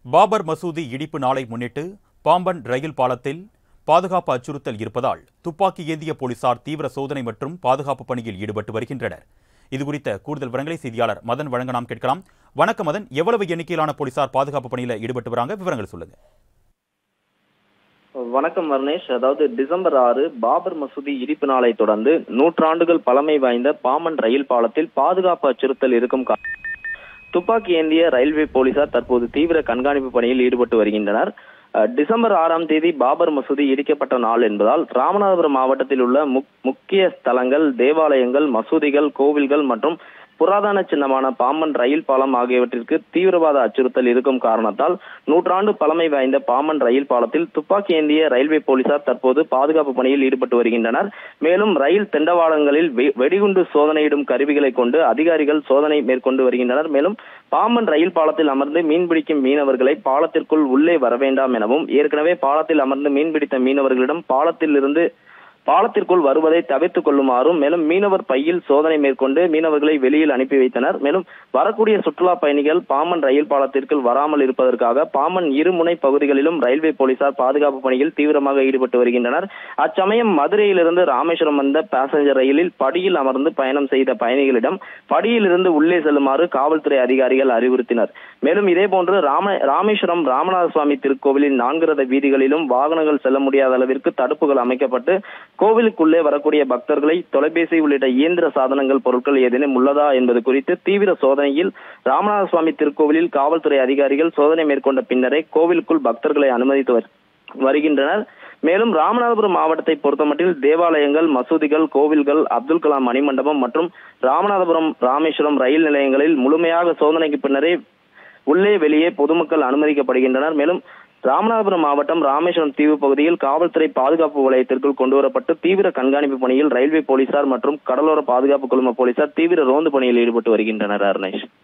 பாபர் மசூதி இடிப்பு நாளை முன்னிட்டு பாம்பன் ரயில் பாலத்தில் பாதுகாப்பு அச்சுறுத்தல் இருப்பதால் துப்பாக்கி ஏந்திய போலீசார் தீவிர சோதனை மற்றும் பாதுகாப்பு பணியில் ஈடுபட்டு வருகின்றனர் இதுகுறித்த கூடுதல் விவரங்களை செய்தியாளர் மதன் வழங்க நாம் கேட்கலாம் வணக்கம் மதன் எவ்வளவு எண்ணிக்கையிலான போலீசார் பாதுகாப்பு பணியில் ஈடுபட்டு வராங்க விவரங்கள் சொல்லுங்க வணக்கம் வர்ணேஷ் அதாவது டிசம்பர் ஆறு பாபர் மசூதி இடிப்பு நாளை தொடர்ந்து நூற்றாண்டுகள் பழமை வாய்ந்த பாம்பன் ரயில் பாலத்தில் பாதுகாப்பு அச்சுறுத்தல் இருக்கும் கா- துப்பாக்கி ஏந்திய ரயில்வே போலீசார் தற்போது தீவிர கண்காணிப்பு பணியில் ஈடுபட்டு வருகின்றனர் அஹ், டிசம்பர் ஆறாம் தேதி பாபர் மசூதி இடிக்கப்பட்ட நாள் என்பதால் ராமநாதபுரம் மாவட்டத்தில் உள்ள முக்- முக்கிய ஸ்தலங்கள் தேவாலயங்கள் மசூதிகள் கோவில்கள் மற்றும் புராதன சின்னமான பாம்பன் ரயில் பாலம் ஆகியவற்றிற்கு தீவிரவாத அச்சுறுத்தல் இருக்கும் காரணத்தால் நூற்றாண்டு பழமை வாய்ந்த பாம்பன் ரயில் பாலத்தில் துப்பாக்கி ஏந்திய ரயில்வே போலீசார் தற்போது பாதுகாப்பு பணியில் ஈடுபட்டு வருகின்றனர் மேலும் ரயில் தெண்டவாளங்களில் வெ- வெடிகுண்டு சோதனையிடும் கருவிகளை கொண்டு அதிகாரிகள் சோதனை மேற்கொண்டு வருகின்றனர் மேலும் பாம்பன் ரயில் பாலத்தில் அமர்ந்து மீன்பிடிக்கும் மீனவர்களை பாலத்திற்குள் உள்ளே வர வேண்டாம் எனவும் ஏற்கனவே பாலத்தில் அமர்ந்து மீன்பிடித்த மீனவர்களிடம் பாலத்தில் இருந்து பாலத்திற்குள் வருவதை தவிர்த்துக் கொள்ளுமாறும் மேலும் மீனவர் பையில் சோதனை மேற்கொண்டு மீனவர்களை வெளியில் அனுப்பி வைத்தனர் மேலும் வரக்கூடிய சுற்றுலா பயணிகள் பாம்பன் ரயில் பாலத்திற்குள் வராமல் இருப்பதற்காக பாம்பன் இருமுனை பகுதிகளிலும் ரயில்வே போலீசார் பாதுகாப்பு பணியில் தீவிரமாக ஈடுபட்டு வருகின்றனர் அச்சமயம் மதுரையிலிருந்து ராமேஸ்வரம் வந்த பேசஞ்சர் ரயிலில் படியில் அமர்ந்து பயணம் செய்த பயணிகளிடம் படியிலிருந்து உள்ளே செல்லுமாறு காவல்துறை அதிகாரிகள் அறிவுறுத்தினர் மேலும் இதேபோன்று ராம ராமேஸ்வரம் ராமநாத சுவாமி திருக்கோவிலின் நான்கு ரத வீதிகளிலும் வாகனங்கள் செல்ல முடியாத அளவிற்கு தடுப்புகள் அமைக்கப்பட்டு கோவிலுக்குள்ளே வரக்கூடிய பக்தர்களை தொலைபேசி உள்ளிட்ட இயந்திர சாதனங்கள் பொருட்கள் ஏதேனும் உள்ளதா என்பது குறித்து தீவிர சோதனையில் ராமநாத சுவாமி திருக்கோவிலில் காவல்துறை அதிகாரிகள் சோதனை மேற்கொண்ட பின்னரே கோவிலுக்குள் பக்தர்களை அனுமதித்து வரு- வருகின்றனர் மேலும் ராமநாதபுரம் மாவட்டத்தை பொறுத்தமட்டில் தேவாலயங்கள் மசூதிகள் கோவில்கள் அப்துல் கலாம் மணிமண்டபம் மற்றும் ராமநாதபுரம் ராமேஸ்வரம் ரயில் நிலையங்களில் முழுமையாக சோதனைக்கு பின்னரே உள்ளே வெளியே பொதுமக்கள் அனுமதிக்கப்படுகின்றனர் மேலும் ராமநாதபுரம் மாவட்டம் ராமேஸ்வரம் தீவு பகுதியில் காவல்துறை பாதுகாப்பு வலயத்திற்குள் கொண்டுவரப்பட்டு தீவிர கண்காணிப்பு பணியில் ரயில்வே போலீசார் மற்றும் கடலோர பாதுகாப்பு குழும போலீசார் தீவிர ரோந்து பணியில் ஈடுபட்டு வருகின்றனர் அருணேஷ்